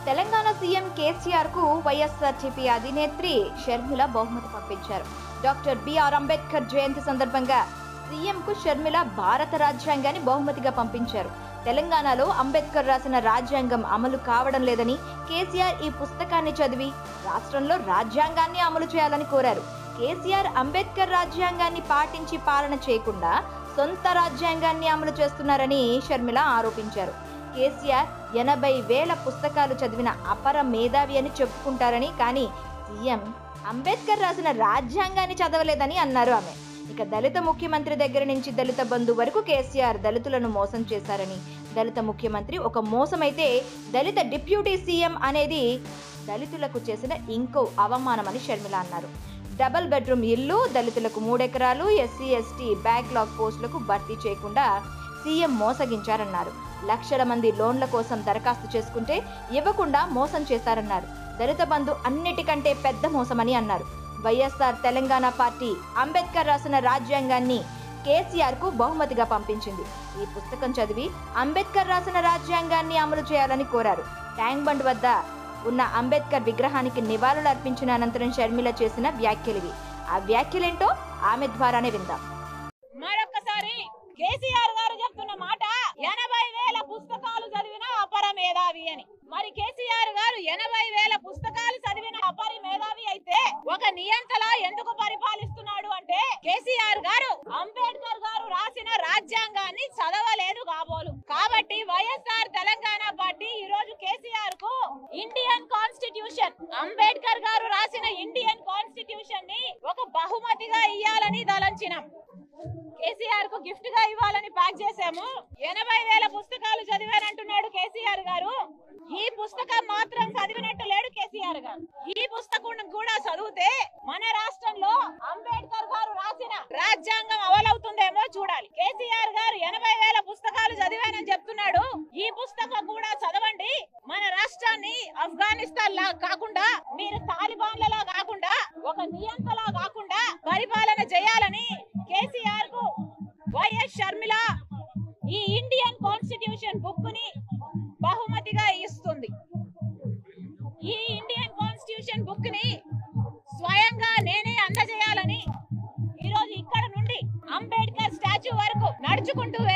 Telangana CM KCR కు YSRTP అధినేత్రి Sharmila బహుమతి పంపించారు డాక్టర్ బిఆర్ అంబేద్కర్ జయంతి సందర్భంగా సీఎంకు షర్మిల భారత రాజ్యాంగాన్ని బహుమతిగా పంపించారు తెలంగాణలో అంబేద్కర్ రాసిన రాజ్యాంగం అమలు కావడం లేదని కేసీఆర్ ఈ పుస్తకాన్ని చదివి రాష్ట్రంలో రాజ్యాంగాన్ని అమలు చేయాలని కోరారు కేసీఆర్ అంబేద్కర్ రాజ్యాంగాన్ని పాటించి పాలన చేయకుండా సొంత రాజ్యాంగాన్ని అమలు చేస్తున్నారని షర్మిల ఆరోపించారు కేసీఆర్ ఎనభై వేల పుస్తకాలు చదివిన అపర మేధావి అని చెప్పుకుంటారని కానీ సీఎం అంబేద్కర్ రాసిన రాజ్యాంగాన్ని చదవలేదని అన్నారు ఆమె ఇక దళిత ముఖ్యమంత్రి దగ్గర నుంచి దళిత బంధు వరకు కేసీఆర్ దళితులను మోసం చేశారని దళిత ముఖ్యమంత్రి ఒక మోసమైతే దళిత డిప్యూటీ సీఎం అనేది దళితులకు చేసిన ఇంకో అవమానమని షర్మిల అన్నారు డబుల్ బెడ్రూమ్ ఇల్లు దళితులకు మూడెకరాలు ఎస్సీ ఎస్టీ బ్యాక్లాగ్ పోస్టులకు భర్తీ చేయకుండా సీఎం మోసగించారన్నారు లక్షల మంది లోన్ల కోసం దరఖాస్తు చేసుకుంటే ఇవ్వకుండా మోసం చేశారన్నారు దళిత బంధు అన్నిటికంటే పెద్ద మోసమని అన్నారు వైఎస్ఆర్ తెలంగాణ పార్టీ అంబేద్కర్ రాసిన రాజ్యాంగాన్ని కేసీఆర్ కు బహుమతిగా పంపించింది ఈ పుస్తకం చదివి అంబేద్కర్ రాసిన రాజ్యాంగాన్ని అమలు చేయాలని కోరారు ట్యాంక్ బండ్ వద్ద ఉన్న అంబేద్కర్ విగ్రహానికి నివాళులు అర్పించిన అనంతరం షర్మిల చేసిన వ్యాఖ్యలివి ఆ వ్యాఖ్యలేంటో ఆమె ద్వారానే విందాం మరొకసారి కేసీఆర్ గారు చెప్తున్న మాట ఎనభై వేల పుస్తకాలు చదివిన అపర మేధావి అని మరి కేసీఆర్ గారు ఎనభై వేల పుస్తకాలు చదివిన అపరి మేధావి అయితే ఒక నియంతలా ఎందుకు పరిపాలిస్తున్నాడు అంటే కేసీఆర్ గారు అంబేద్కర్ గారు రాసిన రాజ్యాంగాన్ని చదవలేదు కాబోలు కాబట్టి వైఎస్ఆర్ తెలంగాణ పార్టీ ఈ రోజు కేసీఆర్ కు ఇండియన్ కాన్స్టిట్యూషన్ అంబేద్కర్ గారు రాసిన ఇండియన్ కాన్స్టిట్యూషన్ ని ఒక బహుమతిగా ఇయ్యాలని దలంచినాం కేసీఆర్ కు గిఫ్ట్ గా ఇవ్వాలని ప్యాక్ చేశాము ఎనభై వేల పుస్తకాలు చదివానంటున్నాడు కేసీఆర్ గారు ఈ పుస్తకం మాత్రం చదివినట్టు లేడు కేసీఆర్ గారు ఈ పుస్తకం కూడా చదివితే మన రాష్ట్రంలో అంబేద్కర్ గారు రాసిన రాజ్యాంగం అమలవుతుందేమో చూడాలి కేసీఆర్ గారు ఎనభై వేల పుస్తకాలు చదివానని చెప్తున్నాడు ఈ పుస్తకం కూడా చదవండి మన రాష్ట్రాన్ని ఆఫ్ఘనిస్తాన్ లా కాకుండా మీరు తాలిబాన్లలా కాకుండా ఒక నియంతలా కాకుండా పరిపాలన చేయాలని కేసీఆర్ కు వైఎస్ షర్మిల ఈ ఇండియన్ కాన్స్టిట్యూషన్ బుక్ ని బహుమతిగా ఇస్తుంది ఈ ఇండియన్ కాన్స్టిట్యూషన్ బుక్ ని స్వయంగా నేనే అందజేయాలని ఈరోజు ఇక్కడ నుండి అంబేద్కర్ స్టాచ్యూ వరకు నడుచుకుంటూ